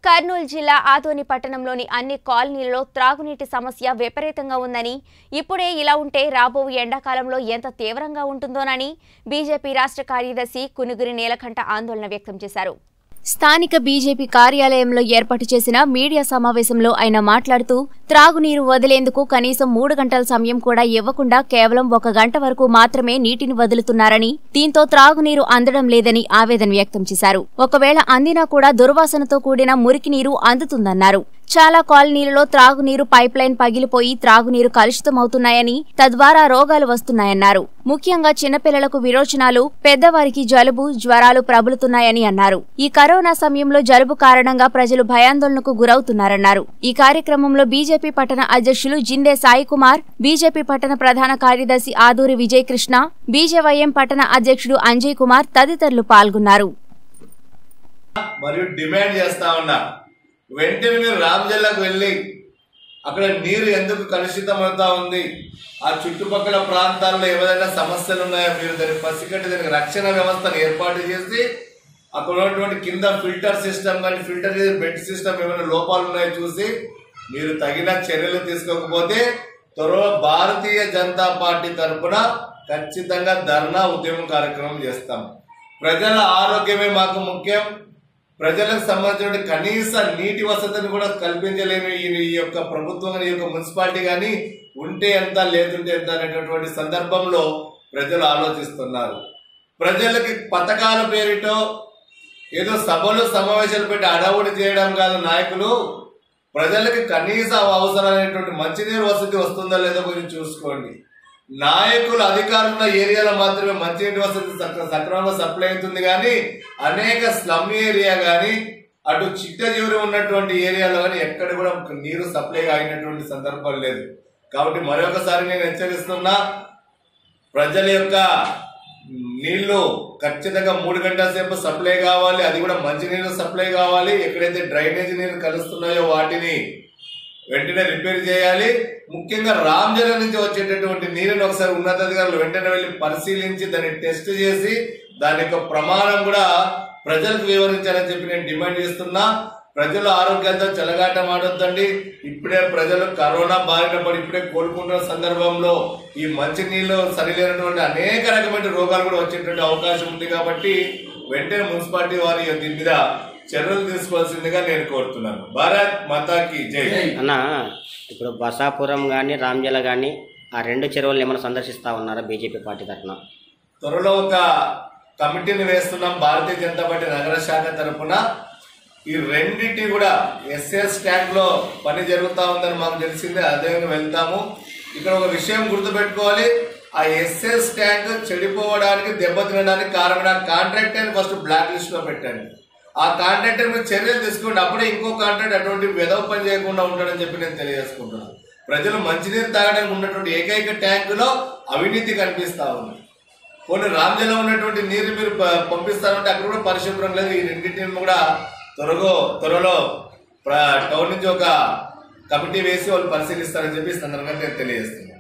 కర్నూలు జిల్లా ఆదోని పట్టణంలోని అన్ని కాలనీలలో త్రాగునీటి సమస్య విపరీతంగా ఉందని ఇప్పుడే ఇలా ఉంటే రాబో ఎండాకాలంలో ఎంత తీవ్రంగా ఉంటుందోనని బీజేపీ రాష్ట్ర కార్యదర్శి కునుగురి నీలకంఠ ఆందోళన వ్యక్తం చేశారు స్థానిక బీజేపీ కార్యాలయంలో ఏర్పాటు చేసిన మీడియా సమావేశంలో ఆయన మాట్లాడుతూ త్రాగునీరు వదిలేందుకు కనీసం మూడు గంటల సమయం కూడా ఇవ్వకుండా కేవలం ఒక గంట వరకు మాత్రమే నీటిని వదులుతున్నారని దీంతో త్రాగునీరు అందడం లేదని ఆవేదన వ్యక్తం చేశారు ఒకవేళ అందినా కూడా దుర్వాసనతో కూడిన మురికి నీరు అందుతుందన్నారు చాలా కాలనీలలో త్రాగునీరు పైప్ లైన్ పగిలిపోయి త్రాగునీరు కలుషితమవుతున్నాయని తద్వారా రోగాలు వస్తున్నాయన్నారు ముఖ్యంగా చిన్నపిల్లలకు విరోచనాలు పెద్దవారికి జలుబు జ్వరాలు ప్రబలుతున్నాయని అన్నారు ఈ కరోనా సమయంలో జలుబు కారణంగా ప్రజలు భయాందోళనకు గురవుతున్నారన్నారు ఈ కార్యక్రమంలో బీజేపీ పట్టణ అధ్యక్షులు జిండే సాయి కుమార్ బీజేపీ పట్టణ ప్రధాన కార్యదర్శి ఆదూరి విజయ్ కృష్ణ బీజేవైఎం పట్టణ అధ్యక్షుడు అంజయ్ కుమార్ తదితరులు పాల్గొన్నారు మరియు డిమాండ్ చేస్తా ఉన్నా వెంటనే మీరు రామ్ జిల్లాకు వెళ్ళి అక్కడ నీరు ఎందుకు కలుషితం అవుతా ఉంది ఆ చుట్టుపక్కల ప్రాంతాల్లో ఏమైనా సమస్యలు ఉన్నాయో మీరు దాన్ని పసిగట్టి దానికి రక్షణ వ్యవస్థను ఏర్పాటు చేసి అక్కడ ఉన్నటువంటి కింద ఫిల్టర్ సిస్టమ్ కానీ ఫిల్టర్ చేసే బెడ్ సిస్టమ్ ఏమైనా లోపాలు ఉన్నాయో చూసి మీరు తగిన చర్యలు తీసుకోకపోతే త్వరలో భారతీయ జనతా పార్టీ తరఫున ఖచ్చితంగా ధర్నా ఉద్యమం కార్యక్రమం చేస్తాం ప్రజల ఆరోగ్యమే మాకు ముఖ్యం ప్రజలకు సంబంధించిన కనీస నీటి వసతిని కూడా కల్పించలేని ఈ ఈ యొక్క ప్రభుత్వం కానీ, ఈ యొక్క మున్సిపాలిటీ కానీ ఉంటే ఎంత లేకుంటే ఎంత అనేటటువంటి సందర్భంలో ప్రజలు ఆలోచిస్తున్నారు ప్రజలకి పథకాల పేరిటో ఏదో సభలు సమావేశాలు పెట్టి అడవుడి చేయడం కాదు నాయకులు ప్రజలకి కనీస అవసరమైనటువంటి మంచినీరు వసతి వస్తుందా లేదో కొంచెం చూసుకోండి నాయకులు అధికారుల ఏరియాలో మాత్రమే మంచినీటి వసతి సక్ర- సక్రమంగా సప్లై అవుతుంది కానీ అనేక స్లమ్ ఏరియా కానీ అటు చిట్టజీవులు ఉన్నటువంటి ఏరియాలో కానీ ఎక్కడ కూడా నీరు సప్లై అయినటువంటి సందర్భం లేదు కాబట్టి మరొకసారి నేను హెచ్చరిస్తున్నా ప్రజల యొక్క నీళ్లు ఖచ్చితంగా మూడు గంటల సేపు సప్లై కావాలి అది కూడా మంచినీరు సప్లై కావాలి ఎక్కడైతే డ్రైనేజ్ నీరు కలుస్తున్నాయో వాటిని వెంటనే రిపేర్ చేయాలి ముఖ్యంగా రామ్జల నుంచి వచ్చేటటువంటి నీరుని ఒకసారి ఉన్నతాధికారులు వెంటనే వెళ్ళి పరిశీలించి దాన్ని టెస్ట్ చేసి దాని యొక్క ప్రమాణం కూడా ప్రజలకు వివరించాలని చెప్పి నేను డిమాండ్ చేస్తున్నా ప్రజల ఆరోగ్యంతో చెలగాటం ఆడొద్దండి ఇప్పుడే ప్రజలు కరోనా బారిన పడి ఇప్పుడే కోలుకుంటున్న సందర్భంలో ఈ మంచి నీళ్ళు సరిలేనటువంటి అనేక రకమైన రోగాలు కూడా వచ్చేటువంటి అవకాశం ఉంది కాబట్టి వెంటనే మున్సిపాలిటీ వారి దీని మీద చర్యలు తీసుకోవాల్సిందిగా నేను కోరుతున్నాను భారత్ మాతాకి జై అన్న ఇప్పుడు బసాపురం కానీ రామ్జల కానీ ఆ రెండు చెరువులను ఏమైనా సందర్శిస్తా ఉన్నారా బీజేపీ పార్టీ తరఫున త్వరలో ఒక కమిటీని వేస్తున్నాం భారతీయ జనతా పార్టీ నగర శాఖ తరఫున ఈ రెండింటి కూడా ఎస్ఎస్ ట్యాంక్ లో పని జరుగుతా ఉందని మాకు తెలిసింది అదే వెళ్తాము ఇక్కడ ఒక విషయం గుర్తుపెట్టుకోవాలి ఆ ఎస్ఎస్ ట్యాంక్ చెడిపోవడానికి దెబ్బతినడానికి కారణమైన కాంట్రాక్టర్ ఫస్ట్ బ్లాక్ లిస్ట్ లో పెట్టండి ఆ కాంట్రాక్టర్ మీద చర్యలు తీసుకోండి అప్పుడే ఇంకో కాంట్రాక్ట్ అటువంటి వెదవ పని చేయకుండా ఉంటాడని చెప్పి నేను తెలియజేసుకుంటున్నాను ప్రజలు మంచినీరు తాగడానికి ఉన్నటువంటి ఏకైక ట్యాంకులో అవినీతి కనిపిస్తా ఉంది కొన్ని రామ్జలో ఉన్నటువంటి నీరు మీరు ప- పంపిస్తారంటే అక్కడ కూడా పరిశుభ్రం లేదు ఈ రెండింటిని కూడా త్వరగా త్వరలో ప్ర- టౌన్ నుంచి ఒక కమిటీ వేసి వాళ్ళు పరిశీలిస్తారని చెప్పి ఈ సందర్భంగా నేను తెలియజేస్తున్నాను